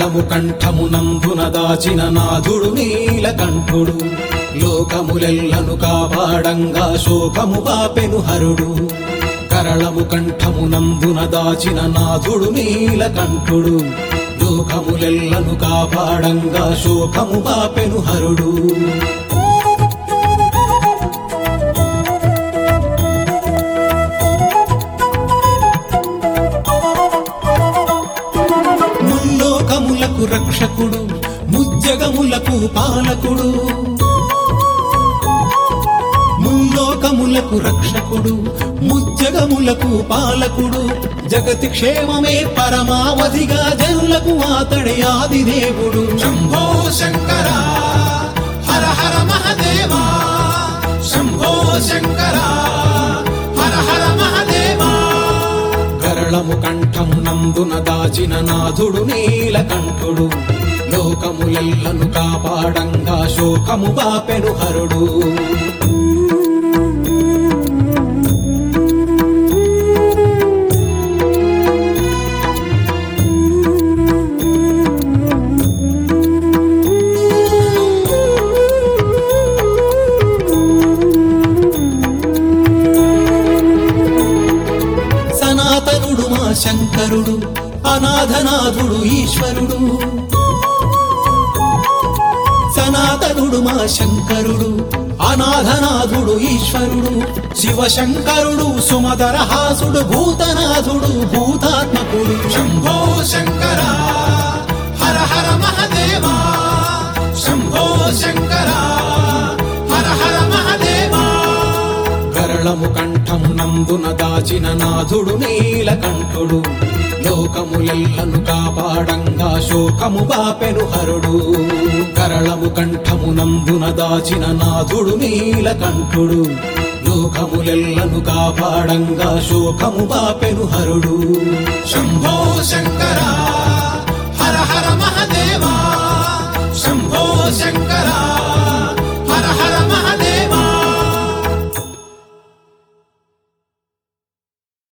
కరళము కంఠమునందున దాచిన నాథుడు నీలకంఠుడు లోకములెల్లను కాపాడంగా శోకము బాపెను హరుడు కరళము కంఠమునందున దాచిన నాథుడు నీలకంఠుడు లోకములెల్లను కాపాడంగా శోకము బాపెను హరుడు ముల్లోకములకు రక్షకుడు ముజ్జగములకు పాలకుడు ముల్లోకములకు రక్షకుడు ముజ్జగములకు పాలకుడు జగతి క్షేమమే పరమావధిగా జనులకు ఆతడే ఆదిదేవుడు శంభో శంకర హర హర మహదేవా శంభో శంకర హర హర మహదేవా కరళము కంఠమునందున దాచిన నాథుడు నీలకంఠుడు లోకములెల్లను కాపాడంగా శోకము బాపెను హరుడు సనాతనుడు మా శంకరుడు అనాథనాథుడు ఈశ్వరుడు సనాతనుడు మా శంకరుడు అనాథనాథుడు ఈశ్వరుడు శివశంకరుడు సుమదరహాసుడు భూతనాథుడు భూతాత్మకుడు శంభో శంకర హర హర మహదేవా శంభో శంకర హర హర మహదేవా కరళము కంఠమునందున దాచిన నాథుడు నీలకంఠుడు లోకములెల్లను కాపాడంగా శోకము బాపెను హరుడు కరళము కంఠమునందున దాచిన నాథుడు నీలకంఠుడు లోకములెల్లను కాపాడంగా శోకము బాపెను హరుడు శంభో శంకరా